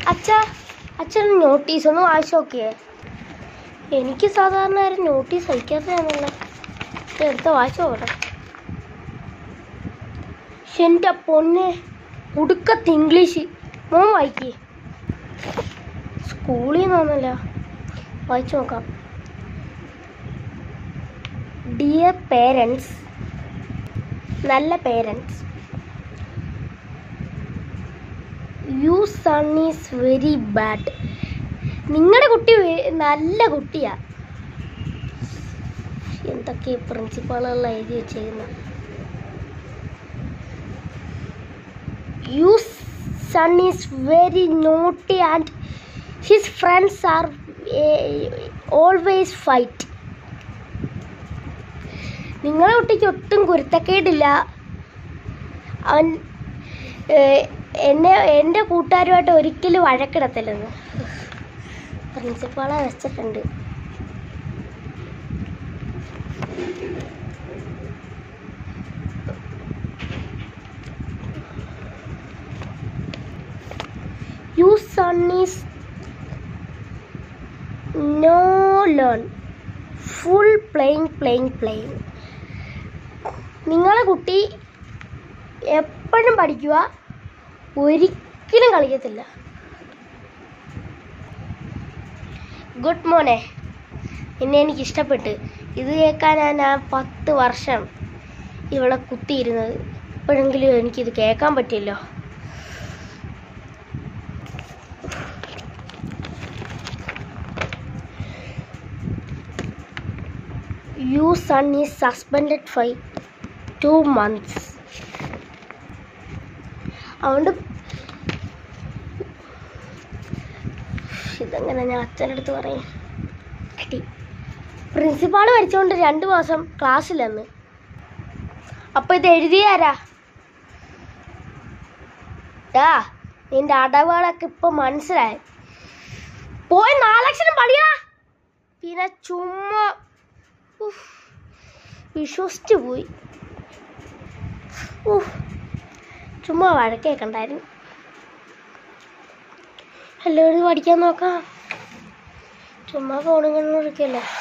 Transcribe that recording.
അച്ഛ അച്ഛൻ നോട്ടീസ് ഒന്ന് വായിച്ചു നോക്കിയേ എനിക്ക് സാധാരണ ആരും നോട്ടീസ് അയക്കാത്തതാണല്ലോ ഇത് എടുത്ത് വായിച്ചു നോക്കട്ടെ ശ്ശെ, എൻ്റെ പൊന്നെ ഉടുക്കത്ത് ഇംഗ്ലീഷ് മോൻ വായിക്കേ സ്കൂളിൽ നിന്നൊന്നുമല്ല വായിച്ചു നോക്കാം ഡിയർ പേരൻസ് നല്ല parents you son is very bad നിങ്ങളുടെ കുട്ടി വെ- നല്ല കുട്ടിയാ എന്തൊക്കെ പ്രിൻസിപ്പാളുകളിൽ എഴുതി വെച്ചേക്കുന്ന you son is very naughty and his friends are always fight നിങ്ങളുടെ കുട്ടിക്ക് ഒട്ടും കുരുത്തക്കേടില്ല അവൻ ഏഹ്, എന്നെ എൻ്റെ കൂട്ടുകാരുമായിട്ട് ഒരിക്കലും വഴക്കിടത്തില്ലെന്ന് പ്രിൻസിപ്പാളെ വെച്ചിട്ടുണ്ട് you son is no learn full playing playing playing നിങ്ങളെ കുട്ടി എപ്പോഴും പഠിക്കുക ഒരിക്കലും കളിക്കത്തില്ല ഗുഡ് മോനെ എന്നെ എനിക്ക് ഇഷ്ടപ്പെട്ട് ഇത് കേൾക്കാനാണ് ഞാൻ പത്ത് വർഷം ഇവിടെ കുത്തിയിരുന്നത് ഇപ്പോഴെങ്കിലും എനിക്കിത് കേൾക്കാൻ പറ്റിയല്ലോ you son is suspended five two months അതുകൊണ്ട് ഇതെങ്ങനെ ഞാൻ അച്ഛൻ്റെ അടുത്ത് പറയും കിട്ടി പ്രിൻസിപ്പാൾ മരിച്ചുകൊണ്ട് രണ്ട് മാസം ക്ലാസ്സിലെന്ന് അപ്പൊ ഇത് എഴുതിയാരാ ഡാ നിന്റെ അടവുകളൊക്കെ ഇപ്പൊ മനസ്സിലായി പോയി നാലക്ഷരം പഠിയാ പിന്നെ ചുമ്മാ ഉഫ്, വിശ്വസിച്ചു പോയി ഉഫ്, ചുമ്മാ വഴക്കേക്കണ്ടായിരുന്നു എല്ലാവരും പഠിക്കാൻ നോക്കാം ചുമ്മാ ഫോണും കണ്ടു